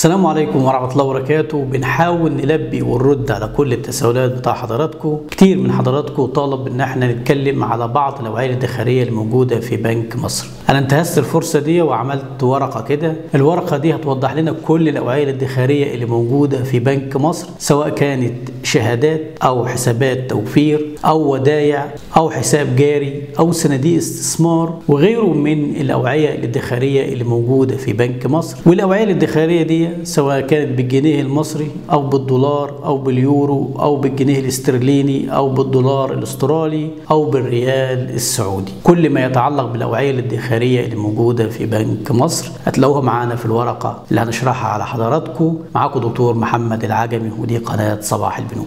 السلام عليكم ورحمة الله وبركاته بنحاول نلبي ونرد على كل التساؤلات بتاع حضراتكم كتير من حضراتكم طالب ان احنا نتكلم على بعض الاوعية الادخارية اللي موجودة في بنك مصر انا انتهزت الفرصة دي وعملت ورقة كده الورقة دي هتوضح لنا كل الاوعية الادخارية اللي موجودة في بنك مصر سواء كانت شهادات او حسابات توفير او ودايع او حساب جاري او صناديق استثمار وغيره من الاوعية الادخارية اللي موجودة في بنك مصر والاوعية الادخارية دي سواء كانت بالجنيه المصري او بالدولار او باليورو او بالجنيه الاسترليني او بالدولار الاسترالي او بالريال السعودي كل ما يتعلق بالاوعيه الادخاريه اللي موجوده في بنك مصر هتلاقوها معانا في الورقه اللي هنشرحها على حضراتكم معاكم دكتور محمد العجمي ودي قناه صباح البنوك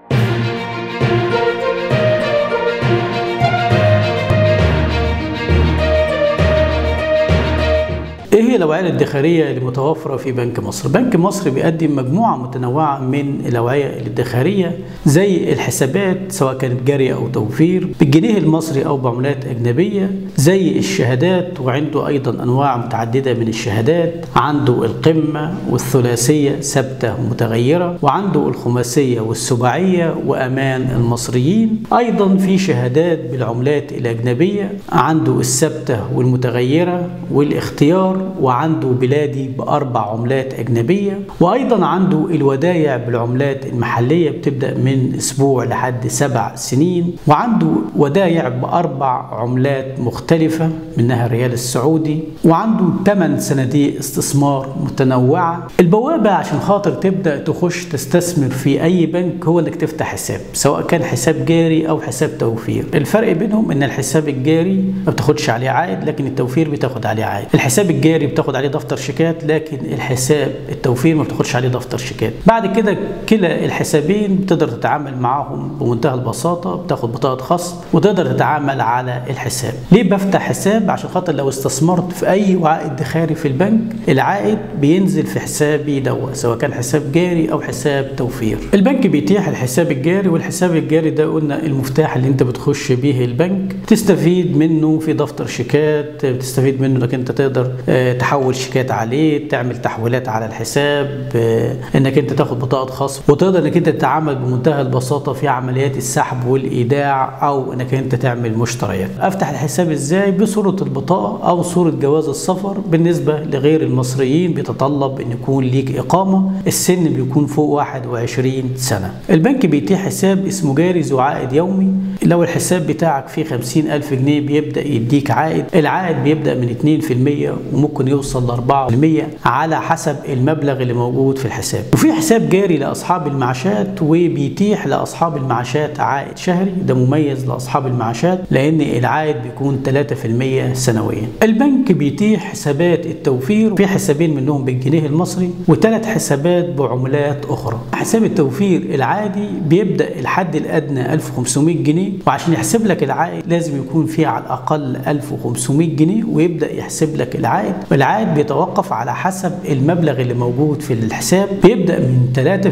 ايه هي الاوعيه الادخاريه اللي متوفره في بنك مصر؟ بنك مصر بيقدم مجموعه متنوعه من الاوعيه الادخاريه زي الحسابات سواء كانت جاريه او توفير بالجنيه المصري او بعملات اجنبيه زي الشهادات وعنده ايضا انواع متعدده من الشهادات عنده القمه والثلاثيه ثابته ومتغيره وعنده الخماسيه والسباعيه وامان المصريين ايضا في شهادات بالعملات الاجنبيه عنده الثابته والمتغيره والاختيار وعنده بلادي بأربع عملات أجنبية وأيضا عنده الودايع بالعملات المحلية بتبدأ من أسبوع لحد سبع سنين وعنده ودايع بأربع عملات مختلفة منها الريال السعودي وعنده ثمان صناديق استثمار متنوعة البوابة عشان خاطر تبدأ تخش تستثمر في أي بنك هو إنك تفتح حساب سواء كان حساب جاري أو حساب توفير الفرق بينهم إن الحساب الجاري ما بتاخدش عليه عائد لكن التوفير بتاخد عليه عائد الحساب الجاري الجاري بتاخد عليه دفتر شيكات لكن الحساب التوفير ما بتاخدش عليه دفتر شيكات بعد كده كلا الحسابين بتقدر تتعامل معاهم بمنتهى البساطه بتاخد بطاقه خصم وتقدر تتعامل على الحساب ليه بفتح حساب عشان خاطر لو استثمرت في اي وعاء ادخاري في البنك العائد بينزل في حسابي دوا سواء كان حساب جاري او حساب توفير البنك بيتيح الحساب الجاري والحساب الجاري ده قلنا المفتاح اللي انت بتخش بيه البنك تستفيد منه في دفتر شيكات بتستفيد منه انك انت تقدر تحول شيكات عليه تعمل تحويلات على الحساب انك انت تاخد بطاقه خصم وتقدر انك انت تتعامل بمنتهى البساطه في عمليات السحب والايداع او انك انت تعمل مشتريات افتح الحساب ازاي بصوره البطاقه او صوره جواز السفر بالنسبه لغير المصريين بيتطلب ان يكون ليك اقامه السن بيكون فوق 21 سنه البنك بيتيح حساب اسمه جاري ذو عائد يومي لو الحساب بتاعك فيه 50 ألف جنيه بيبدأ يديك عائد العائد بيبدأ من 2% وممكن يوصل ل 4% على حسب المبلغ اللي موجود في الحساب وفي حساب جاري لأصحاب المعاشات وبيتيح لأصحاب المعاشات عائد شهري ده مميز لأصحاب المعاشات لأن العائد بيكون 3% سنويا البنك بيتيح حسابات التوفير في حسابين منهم بالجنيه المصري وثلاث حسابات بعملات أخرى حساب التوفير العادي بيبدأ الحد الأدنى 1500 جنيه وعشان يحسب لك العائد لازم يكون فيه على الأقل 1500 جنيه ويبدأ يحسب لك العائد والعائد بيتوقف على حسب المبلغ اللي موجود في الحساب بيبدأ من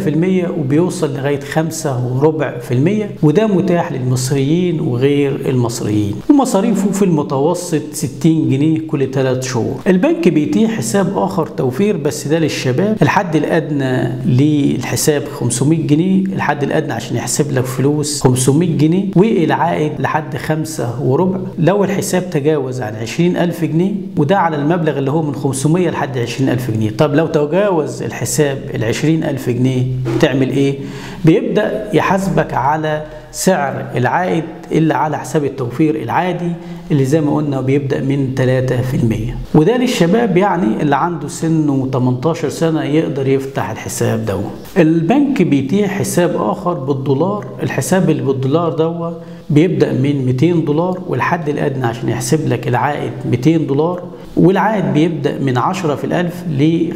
3% وبيوصل لغاية 5 وربع في المية وده متاح للمصريين وغير المصريين ومصاريفه في المتوسط 60 جنيه كل 3 شهور البنك بيتيح حساب آخر توفير بس ده للشباب الحد الأدنى للحساب 500 جنيه الحد الأدنى عشان يحسب لك فلوس 500 جنيه والعائد لحد 5 وربع لو الحساب تجاوز عن 20000 جنيه وده على المبلغ اللي هو من 500 لحد 20000 جنيه طب لو تجاوز الحساب ال 20000 جنيه تعمل ايه بيبدا يحاسبك على سعر العائد اللي على حساب التوفير العادي اللي زي ما قلنا بيبدا من 3% وده للشباب يعني اللي عنده سنه 18 سنه يقدر يفتح الحساب ده البنك بيتيح حساب اخر بالدولار الحساب اللي بالدولار ده بيبدا من 200 دولار والحد الادنى عشان يحسب لك العائد 200 دولار والعائد بيبدا من 10 في الالف ل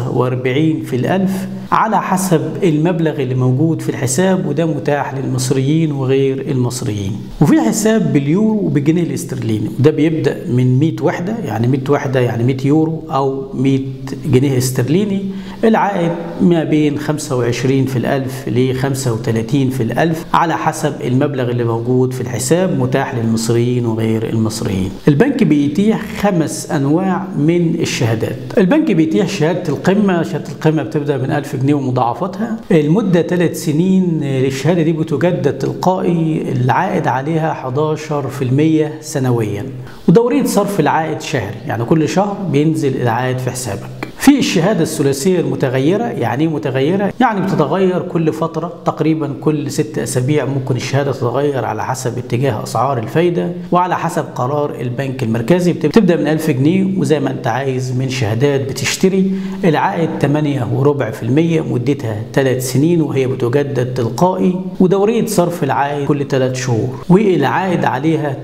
45 في الالف على حسب المبلغ اللي موجود في الحساب وده متاح للمصريين وغير المصريين وفي حساب باليورو وبالجنيه الاسترليني وده بيبدا من 100 وحده يعني 100 وحده يعني 100 يورو او 100 جنيه استرليني العائد ما بين 25 في الألف ل 35 في الألف على حسب المبلغ اللي موجود في الحساب متاح للمصريين وغير المصريين البنك بيتيح خمس أنواع من الشهادات البنك بيتيح شهادة القمة شهادة القمة بتبدأ من 1000 جنيه ومضاعفاتها المدة ثلاث سنين الشهادة دي بتجدد تلقائي العائد عليها 11% سنويا ودورية صرف العائد شهري يعني كل شهر بينزل العائد في حسابك في الشهادة الثلاثية المتغيرة يعني ايه متغيرة؟ يعني بتتغير كل فترة تقريبا كل ست أسابيع ممكن الشهادة تتغير على حسب اتجاه أسعار الفايدة وعلى حسب قرار البنك المركزي بتبدأ من 1000 جنيه وزي ما أنت عايز من شهادات بتشتري العائد 8 وربع في المية مدتها 3 سنين وهي بتجدد تلقائي ودورية صرف العائد كل 3 شهور والعائد عليها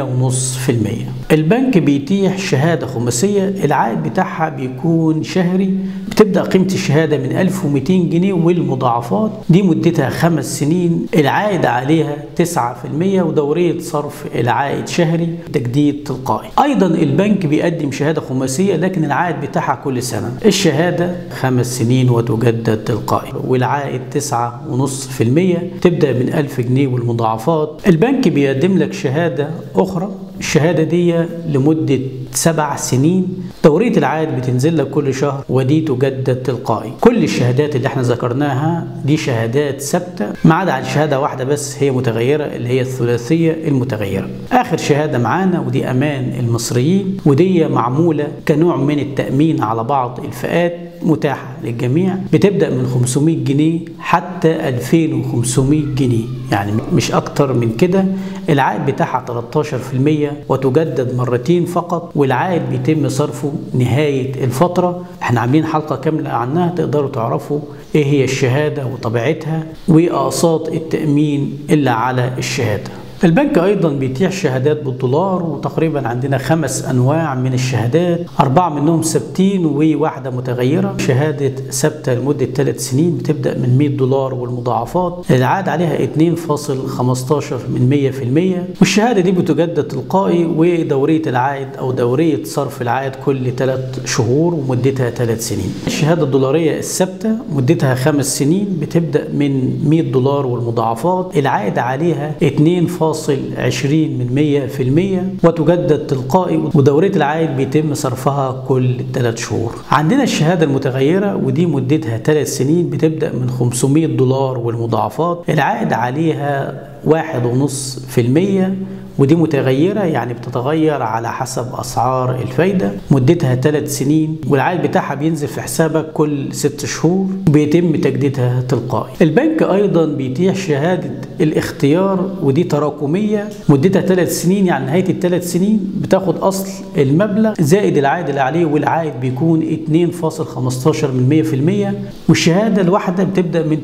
8.5% البنك بيتيح شهادة خماسية العائد بتاعها بيكون شهري بتبدا قيمه الشهاده من 1200 جنيه والمضاعفات دي مدتها خمس سنين العائد عليها 9% ودوريه صرف العائد شهري تجديد تلقائي ايضا البنك بيقدم شهاده خماسيه لكن العائد بتاعها كل سنه الشهاده خمس سنين وتجدد تلقائي والعائد 9.5% تبدا من 1000 جنيه والمضاعفات البنك بيقدم لك شهاده اخرى الشهادة دي لمدة سبع سنين دورية العائد بتنزل لك كل شهر ودي تجدد تلقائي كل الشهادات اللي احنا ذكرناها دي شهادات ثابتة ما عدا عن شهادة واحدة بس هي متغيرة اللي هي الثلاثية المتغيرة آخر شهادة معانا ودي أمان المصريين ودي معمولة كنوع من التأمين على بعض الفئات متاحة للجميع بتبدأ من 500 جنيه حتى 2500 جنيه يعني مش أكتر من كده العائد بتاعها 13% وتجدد مرتين فقط والعائد بيتم صرفه نهاية الفترة احنا عاملين حلقة كاملة عنها تقدروا تعرفوا ايه هي الشهادة وطبيعتها وأقساط التأمين اللي على الشهادة البنك ايضا بيتيح شهادات بالدولار وتقريبا عندنا خمس انواع من الشهادات اربعه منهم ثابتين وواحده متغيره شهاده ثابته لمده ثلاث سنين بتبدا من 100 دولار والمضاعفات العائد عليها 2.15 من 100% والشهاده دي بتجدد تلقائي ودوريه العائد او دوريه صرف العائد كل ثلاث شهور ومدتها ثلاث سنين الشهاده الدولاريه الثابته مدتها خمس سنين بتبدا من 100 دولار والمضاعفات العائد عليها 2 20 من 100% وتجدد تلقائي ودورية العائد بيتم صرفها كل 3 شهور عندنا الشهادة المتغيرة ودي مدتها 3 سنين بتبدأ من 500 دولار والمضاعفات العائد عليها واحد ونص في المية ودي متغيرة يعني بتتغير على حسب أسعار الفايدة مدتها ثلاث سنين والعائد بتاعها بينزل في حسابك كل ست شهور وبيتم تجديدها تلقائي البنك أيضا بيتيح شهادة الاختيار ودي تراكمية مدتها ثلاث سنين يعني نهاية الثلاث سنين بتاخد أصل المبلغ زائد العائد اللي عليه والعائد بيكون 2.15 من 100% والشهادة الواحدة بتبدأ من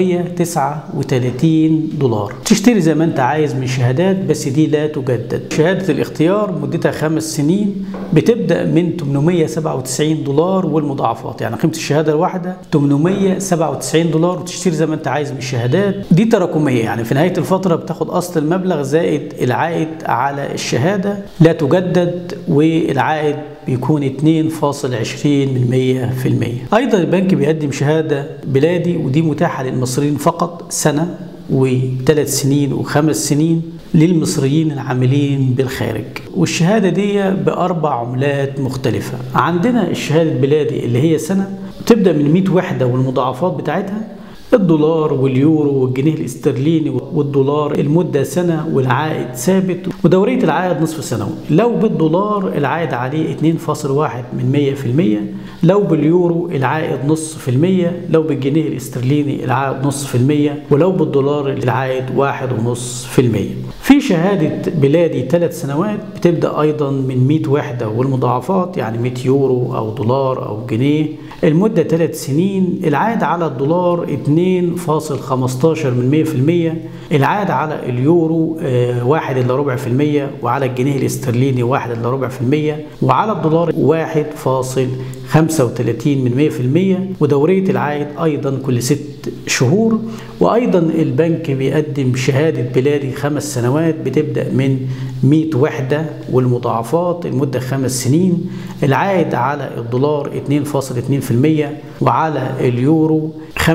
939 دولار تشتري زي ما انت عايز من شهادات بس دي لا تجدد شهادة الاختيار مدتها خمس سنين بتبدأ من 897 دولار والمضاعفات يعني قيمة الشهادة الواحدة 897 دولار وتشتري زي ما انت عايز من الشهادات دي تراكمية يعني في نهاية الفترة بتاخد أصل المبلغ زائد العائد على الشهادة لا تجدد والعائد بيكون 2.20 من 100% أيضا البنك بيقدم شهادة بلادي ودي متاحة للمصريين فقط سنة وثلاث سنين وخمس سنين للمصريين العاملين بالخارج والشهادة دي بأربع عملات مختلفة عندنا الشهادة البلادي اللي هي سنة تبدأ من 100 وحدة والمضاعفات بتاعتها الدولار واليورو والجنيه الاسترليني والدولار المدة سنة والعائد ثابت ودورية العائد نصف سنوي لو بالدولار العائد عليه 2.1 من 100% لو باليورو العائد نص في المية لو بالجنيه الاسترليني العائد نص في المية ولو بالدولار العائد واحد ونص في المية في شهادة بلادي ثلاث سنوات بتبدأ أيضا من 100 وحدة والمضاعفات يعني 100 يورو أو دولار أو جنيه المدة ثلاث سنين العائد على الدولار 2.15 من 100% العائد على اليورو واحد إلا ربع في المية وعلى الجنيه الاسترليني واحد إلا ربع في المية وعلى الدولار واحد فاصل 35 من 100% ودورية العائد أيضا كل ست شهور وأيضا البنك بيقدم شهادة بلادي خمس سنوات بتبدأ من 100 وحدة والمضاعفات المدة خمس سنين العائد على الدولار 2.2% وعلى اليورو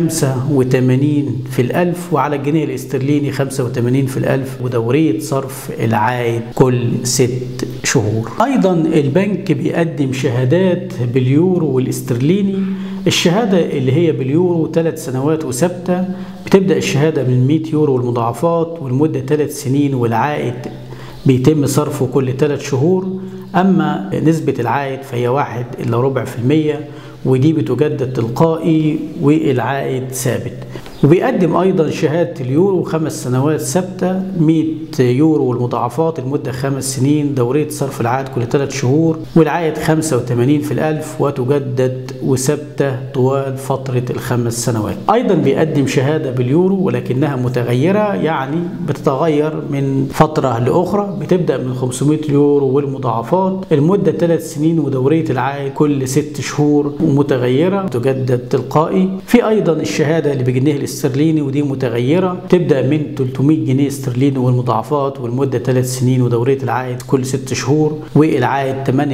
85 في الألف وعلى الجنيه الاسترليني 85 في الألف ودورية صرف العائد كل ست شهور أيضا البنك بيقدم شهادات باليورو والاسترليني الشهادة اللي هي باليورو ثلاث سنوات وثابتة بتبدأ الشهادة من 100 يورو والمضاعفات والمدة ثلاث سنين والعائد بيتم صرفه كل ثلاث شهور أما نسبة العائد فهي واحد إلا ربع في المية ودي بتجدد تلقائي والعائد ثابت وبيقدم ايضا شهاده اليورو خمس سنوات ثابته 100 يورو والمضاعفات المده خمس سنين دوريه صرف العائد كل ثلاث شهور والعائد 85 في الالف وتجدد وثابته طوال فتره الخمس سنوات ايضا بيقدم شهاده باليورو ولكنها متغيره يعني بتتغير من فتره لاخرى بتبدا من 500 يورو والمضاعفات المده ثلاث سنين ودوريه العائد كل ست شهور ومتغيره تجدد تلقائي في ايضا الشهاده اللي بجنيه الاسترليني ودي متغيرة تبدأ من 300 جنيه استرليني والمضاعفات والمدة 3 سنين ودورية العائد كل 6 شهور والعائد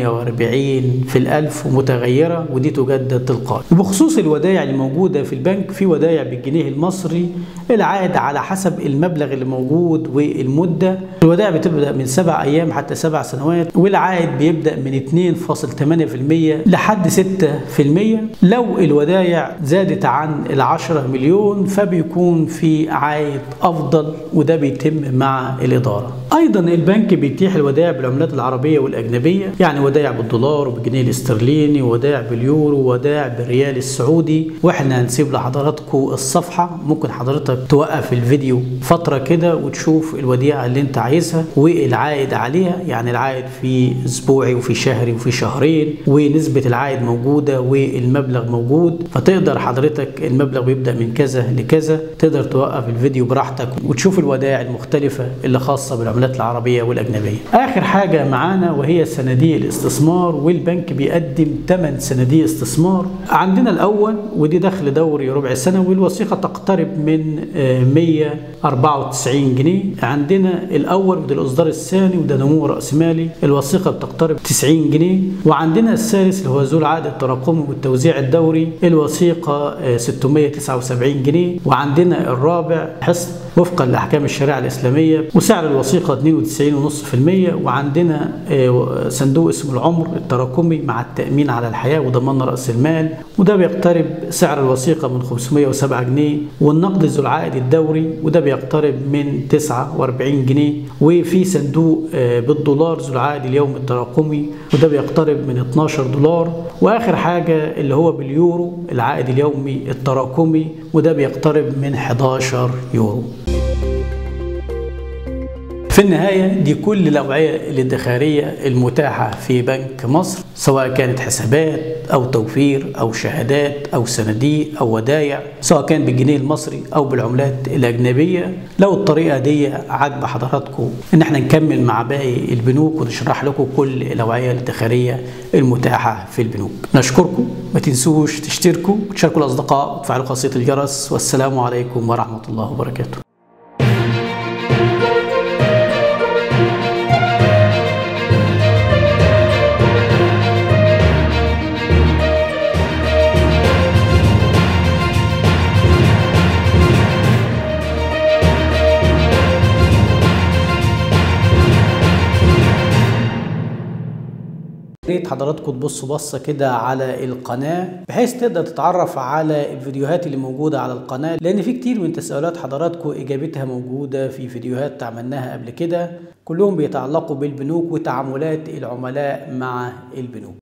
48 في الألف ومتغيرة ودي تجدد تلقائي وبخصوص الودائع اللي موجودة في البنك في ودائع بالجنيه المصري العائد على حسب المبلغ اللي موجود والمدة الودائع بتبدأ من 7 أيام حتى 7 سنوات والعائد بيبدأ من 2.8% لحد 6% لو الودائع زادت عن ال 10 مليون فبيكون في عائد افضل وده بيتم مع الاداره. ايضا البنك بيتيح الودائع بالعملات العربيه والاجنبيه يعني ودائع بالدولار وبالجنيه الاسترليني ودائع باليورو ودائع بالريال السعودي واحنا هنسيب لحضراتكم الصفحه ممكن حضرتك توقف الفيديو فتره كده وتشوف الوديعه اللي انت عايزها والعائد عليها يعني العائد في اسبوعي وفي شهري وفي شهرين ونسبه العائد موجوده والمبلغ موجود فتقدر حضرتك المبلغ بيبدا من كذا لكذا تقدر توقف الفيديو براحتك وتشوف الودائع المختلفة اللي خاصة بالعملات العربية والأجنبية آخر حاجة معانا وهي صناديق الاستثمار والبنك بيقدم 8 صناديق استثمار عندنا الأول ودي دخل دوري ربع سنوي الوثيقة تقترب من 194 جنيه عندنا الأول وده الإصدار الثاني وده نمو رأس مالي الوثيقة بتقترب 90 جنيه وعندنا الثالث اللي هو ذو العائد التراكمي والتوزيع الدوري الوثيقة 679 جنيه وعندنا الرابع حصن وفقا لاحكام الشريعه الاسلاميه وسعر الوثيقه 92.5% وعندنا صندوق اسمه العمر التراكمي مع التامين على الحياه وضمان راس المال وده بيقترب سعر الوثيقه من 507 جنيه والنقد ذو العائد الدوري وده بيقترب من 49 جنيه وفي صندوق بالدولار ذو العائد اليومي التراكمي وده بيقترب من 12 دولار واخر حاجه اللي هو باليورو العائد اليومي التراكمي وده بيقترب من 11 يورو في النهاية دي كل الأوعية الادخارية المتاحة في بنك مصر سواء كانت حسابات أو توفير أو شهادات أو صناديق أو ودايع سواء كان بالجنيه المصري أو بالعملات الأجنبية لو الطريقة دي عاجبة حضراتكم إن احنا نكمل مع باقي البنوك ونشرح لكم كل الأوعية الادخارية المتاحة في البنوك نشكركم ما تنسوش تشتركوا وتشاركوا الأصدقاء وتفعلوا خاصية الجرس والسلام عليكم ورحمة الله وبركاته ريت حضراتكم تبصوا بصة كده على القناة بحيث تقدر تتعرف على الفيديوهات اللي موجودة على القناة لأن في كتير من تساؤلات حضراتكم إجابتها موجودة في فيديوهات عملناها قبل كده كلهم بيتعلقوا بالبنوك وتعاملات العملاء مع البنوك